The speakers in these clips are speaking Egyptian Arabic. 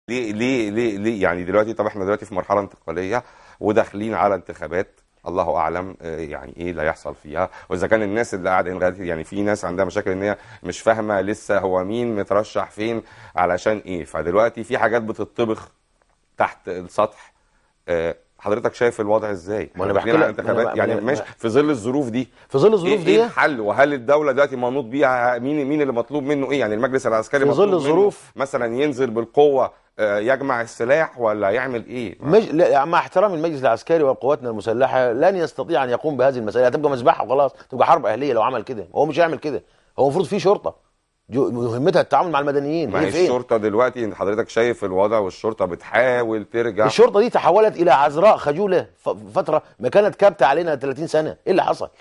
ليه ليه ليه ليه يعني دلوقتي طب احنا دلوقتي في مرحله انتقاليه وداخلين على انتخابات الله اعلم آه، يعني ايه اللي هيحصل فيها واذا كان الناس اللي قاعده لغاية- يعني في ناس عندها مشاكل ان هي مش فاهمه لسه هو مين مترشح فين علشان ايه فدلوقتي في حاجات بتطبخ تحت السطح آه، حضرتك شايف الوضع ازاي؟ ما أنا بحكي داخلين على لك- ما أنا انتخابات بقى- يعني ما أنا- ماشي في ظل الظروف دي في ظل الظروف ايه, دي إيه الحل وهل الدوله دلوقتي منوط بيها مين مين اللي مطلوب منه ايه يعني المجلس العسكري في ظل مطلوب منه الظروف. مثلا ينزل بالقوه آه، يجمع السلاح ولا يعمل ايه مج... لا مع احترام المجلس العسكري وقواتنا المسلحه لن يستطيع ان يقوم بهذه المساله هتبقى مذبحه وخلاص تبقى حرب اهليه لو عمل كده هو مش هيعمل كده هو المفروض في شرطه جو- مهمتها التعامل مع المدنيين ما هي هي فين الشرطه دلوقتي انت حضرتك شايف الوضع والشرطه بتحاول ترجع الشرطه دي تحولت الى عذراء خجوله ف- فتره ما كانت كابته علينا 30 سنه ايه اللي حصل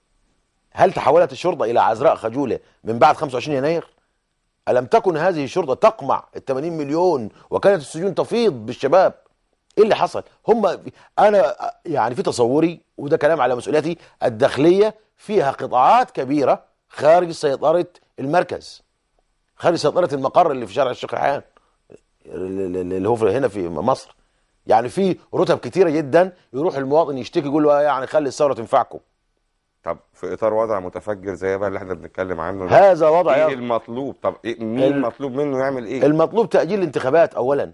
هل تحولت الشرطه الى عذراء خجوله من بعد 25 يناير الم تكن هذه الشرطه تقمع ال 80 مليون وكانت السجون تفيض بالشباب ايه اللي حصل هم انا يعني في تصوري وده كلام على مسؤوليتي الداخليه فيها قطاعات كبيره خارج سيطره المركز خارج سيطره المقر اللي في شارع الشيخ ريحان اللي هو في- هنا في مصر يعني في رتب كتيره جدا يروح المواطن يشتكي يقول له يعني خلي الثوره تنفعكم طب في اطار وضع متفجر زي بقى اللي احنا بنتكلم عنه ده هذا وضع ايه يا- المطلوب طب إيه مين ال- المطلوب منه يعمل ايه المطلوب تاجيل الانتخابات اولا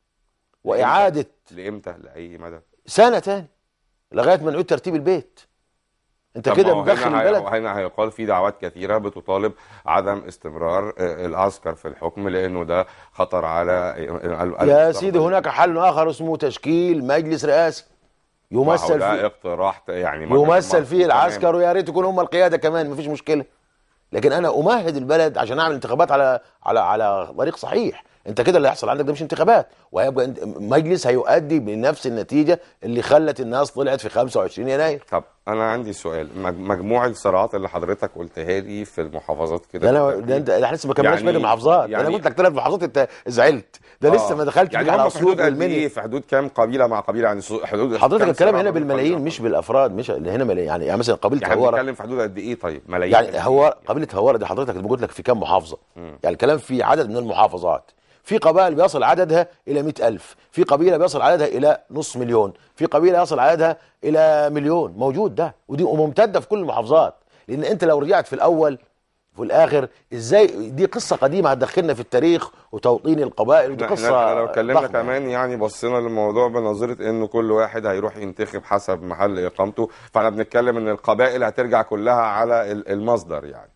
واعاده لامتى لاي مدى سنه تاني لغايه ما نعيد ترتيب البيت انت طب كده ما هو مدخل هنا هي- البلد هنا هيقال في دعوات كثيره بتطالب عدم استمرار آه، العسكر في الحكم لانه ده خطر على ال- يا المستقبل. سيدي هناك حل اخر اسمه تشكيل مجلس رئاسي ما هو يمثل ده فيه اقتراح يعني يمثل فيه تمام. العسكر ويا ريت يكون هم القياده كمان مفيش مشكله لكن انا امهد البلد عشان اعمل انتخابات على على على طريق صحيح انت كده اللي هيحصل عندك ده مش انتخابات وهيبقى انت- مجلس هيؤدي بنفس النتيجه اللي خلت الناس طلعت في 25 يناير طب انا عندي سؤال مج- مجموع الصراعات اللي حضرتك قلتها لي في المحافظات كده ده انا بالترتيب. ده انت احنا لسه ما كملناش يعني- باقي المحافظات ده انا يعني- قلت لك ثلاث محافظات انت زعلت ده لسه آه. ما دخلتش يعني على هم في اسيوط حدود قد والمنيا ايه في حدود كام قبيله مع قبيله يعني سو- حدود حضرتك كام الكلام صراع هنا ما بين بالملايين قبيلة مش بالافراد مش اللي هنا ملايين يعني, يعني مثلا قبيله يعني هواره بنتكلم في حدود قد ايه طيب ملايين يعني هو قبيله هواره دي حضرتك اللي قلت لك في كام محافظه يعني الكلام في عدد من المحافظات في قبائل بيصل عددها الى مئة ألف في قبيله بيصل عددها الى نص مليون في قبيله يصل عددها الى مليون موجود ده ودي ممتده في كل المحافظات لان انت لو رجعت في الاول في الاخر ازاي دي قصه قديمه هتدخلنا في التاريخ وتوطين القبائل ودي احنا قصه احنا لو اتكلمنا ضخمة. كمان يعني بصينا للموضوع بنظره انه كل واحد هيروح ينتخب حسب محل اقامته فاحنا بنتكلم ان القبائل هترجع كلها على ال- المصدر يعني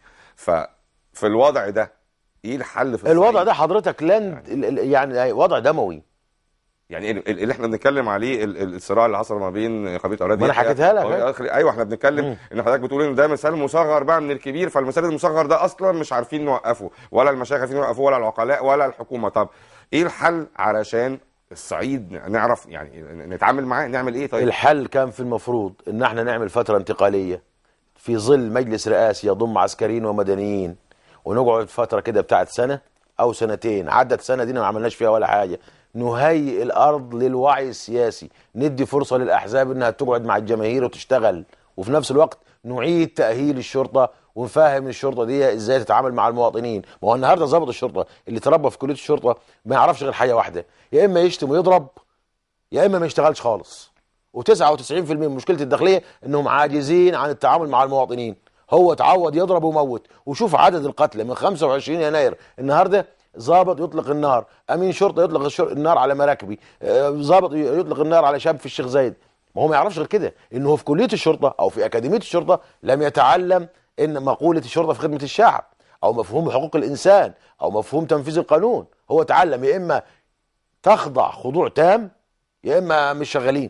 ففي الوضع ده ايه الحل في الوضع الصعيد؟ ده حضرتك لن يعني وضع دموي يعني ال- ال- اللي احنا بنتكلم عليه ال- ال- الصراع اللي حصل ما بين قبيله اولاد ما أنا يحيى حكيتها لك، وقبيلة آخر- ايوه احنا بنتكلم ان حضرتك بتقول ان ده مثال مصغر بقى من الكبير فالمثال المصغر ده اصلا مش عارفين نوقفه ولا المشايخ عارفين يوقفوه ولا العقلاء ولا الحكومه طب ايه الحل علشان الصعيد نعرف يعني نتعامل معاه نعمل ايه طيب الحل كان في المفروض ان احنا نعمل فتره انتقاليه في ظل مجلس رئاسي يضم عسكريين ومدنيين ونقعد فتره كده بتاعت سنه او سنتين عدت سنه دي ما عملناش فيها ولا حاجه نهيئ الارض للوعي السياسي ندي فرصه للاحزاب انها تقعد مع الجماهير وتشتغل وفي نفس الوقت نعيد تاهيل الشرطه ونفهم الشرطه دي ازاي تتعامل مع المواطنين ما هو النهارده ضابط الشرطه اللي تربى في كليه الشرطه ما يعرفش غير حاجه واحده يا اما يشتم ويضرب يا اما ما يشتغلش خالص و99% من مشكله الداخليه انهم عاجزين عن التعامل مع المواطنين هو تعود يضرب ويموت وشوف عدد القتلى من 25 يناير النهارده ضابط يطلق النار امين شرطه يطلق الشر... النار على مراكبي آه، ضابط يطلق النار على شاب في الشيخ زايد ما هو ما يعرفش غير كده انه هو في كليه الشرطه او في اكاديميه الشرطه لم يتعلم ان مقوله الشرطه في خدمه الشعب او مفهوم حقوق الانسان او مفهوم تنفيذ القانون هو تعلم يا اما تخضع خضوع تام يا اما مش شغالين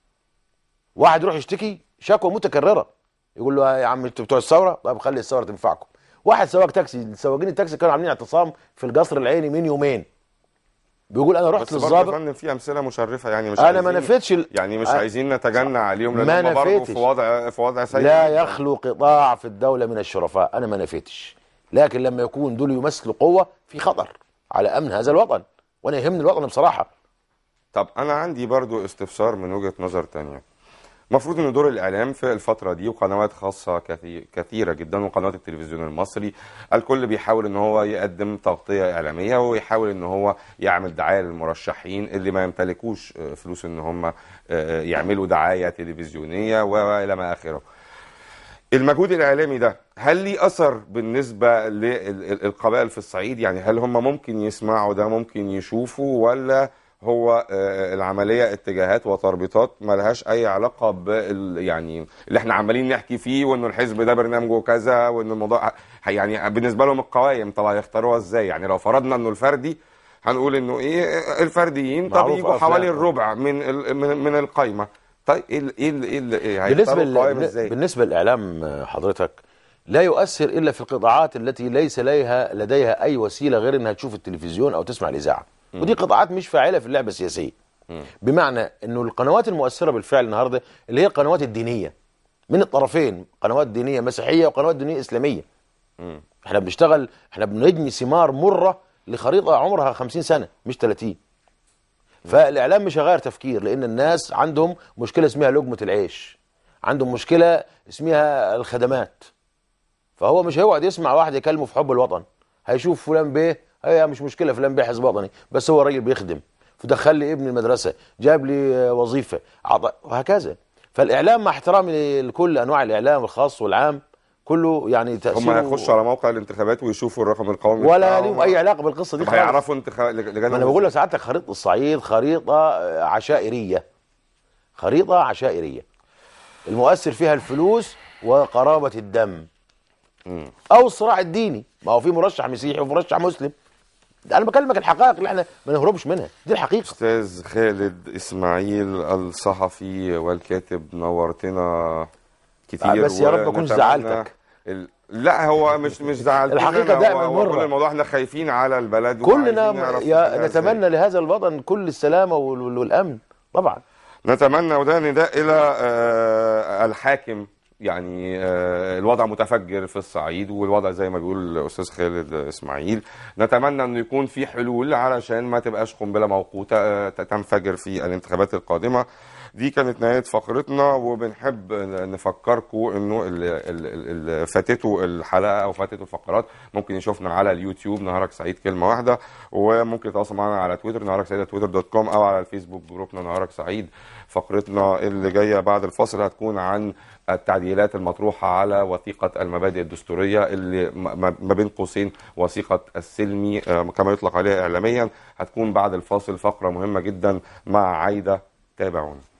واحد يروح يشتكي شكوى متكرره يقول له يا عم انتوا بتوع الثوره طب خلي الثوره تنفعكم واحد سواق تاكسي سواقين التاكسي كانوا عاملين اعتصام في القصر العيني من يومين بيقول انا رحت بس برضه يا للظابط فندم في امثله مشرفه يعني مش انا ما عايزين- نفيتش ال- يعني مش أ- عايزين نتجنى عليهم ما لان هم برضه نفيتش. في وضع في وضع سيء لا جداً. يخلو قطاع في الدوله من الشرفاء انا ما نفيتش لكن لما يكون دول يمثلوا قوه في خطر على امن هذا الوطن وانا يهمني الوطن بصراحه طب انا عندي برضو استفسار من وجهة نظر تانية المفروض ان دور الاعلام في الفتره دي وقنوات خاصه كثي- كثيره جدا وقنوات التلفزيون المصري الكل بيحاول ان هو يقدم تغطيه اعلاميه ويحاول ان هو يعمل دعايه للمرشحين اللي ما يمتلكوش آه، فلوس ان هم آه، يعملوا دعايه تلفزيونيه والى ما اخره المجهود الاعلامي ده هل ليه اثر بالنسبه للقبائل في الصعيد يعني هل هم ممكن يسمعوا ده ممكن يشوفوا ولا هو آه، العمليه اتجاهات وتربيطات ملهاش اي علاقه بال يعني اللي احنا عمالين نحكي فيه وانه الحزب ده برنامجه كذا وان الموضوع ه- يعني بالنسبه لهم القوائم طب هيختاروها ازاي يعني لو فرضنا انه الفردي هنقول انه ايه الفرديين طب معروف يجوا أفلام. حوالي الربع من ال- من من القايمه طيب ايه ال- ايه ال- ايه ال- إيه بالنسبه هيختاروا القوائم لل- ازاي بالنسبه للاعلام آه، حضرتك لا يؤثر الا في القطاعات التي ليس لديها لديها اي وسيله غير انها تشوف التلفزيون او تسمع الاذاعه ودي قطاعات مش فاعله في اللعبه السياسيه بمعنى انه القنوات المؤثره بالفعل النهارده اللي هي القنوات الدينيه من الطرفين قنوات دينيه مسيحيه وقنوات دينيه اسلاميه احنا بنشتغل احنا بنجني ثمار مره لخريطه عمرها 50 سنه مش 30 فالاعلام مش هيغير تفكير لان الناس عندهم مشكله اسمها لقمه العيش عندهم مشكله اسمها الخدمات فهو مش هيقعد يسمع واحد يكلمه في حب الوطن هيشوف فلان بيه هي مش مشكله فلان بيه حزب وطني بس هو راجل بيخدم فدخل لي ابني المدرسه جاب لي وظيفه عط... وهكذا فالاعلام مع احترامي لكل انواع الاعلام الخاص والعام كله يعني هم تاثيره هيخشوا على موقع الانتخابات ويشوفوا الرقم القومي ولا بتاعهم. لهم اي علاقه بالقصه دي طب خالص هيعرفوا انتخابات لجان ما انا بقول لسعادتك خريطه الصعيد خريطه آه، عشائريه خريطه عشائريه المؤثر فيها الفلوس وقرابه الدم او الصراع الديني ما هو في مرشح مسيحي ومرشح مسلم ده انا بكلمك الحقائق اللي احنا ما نهربش منها دي الحقيقه استاذ خالد اسماعيل الصحفي والكاتب نورتنا كتير آه، بس يا رب أكون ونتمنى زعلتك. ال... لا هو مش مش زعلتنا الحقيقة أنا، دائما هو- هو مرة. كل الموضوع احنا خايفين على البلد كلنا وعايزين نعرف يا فيها إزاي. نتمنى لهذا الوطن كل السلامه وال- وال- والامن طبعا نتمنى وده نداء الى آه، الحاكم يعني آه، الوضع متفجر في الصعيد والوضع زي ما بيقول الاستاذ خالد اسماعيل نتمنى انه يكون في حلول علشان ما تبقاش قنبله موقوته آه، تنفجر في الانتخابات القادمه دي كانت نهايه فقرتنا وبنحب نفكركم انه اللي فاتته الحلقه او فاتته الفقرات ممكن يشوفنا على اليوتيوب نهارك سعيد كلمه واحده وممكن يتواصل معنا على تويتر نهارك سعيد تويتر دوت كوم او على الفيسبوك جروبنا نهارك سعيد فقرتنا اللي جايه بعد الفاصل هتكون عن التعديلات المطروحه على وثيقه المبادئ الدستوريه اللي م- م- ما بين قوسين وثيقه السلمي آه، كما يطلق عليها اعلاميا هتكون بعد الفاصل فقره مهمه جدا مع عايده تابعونا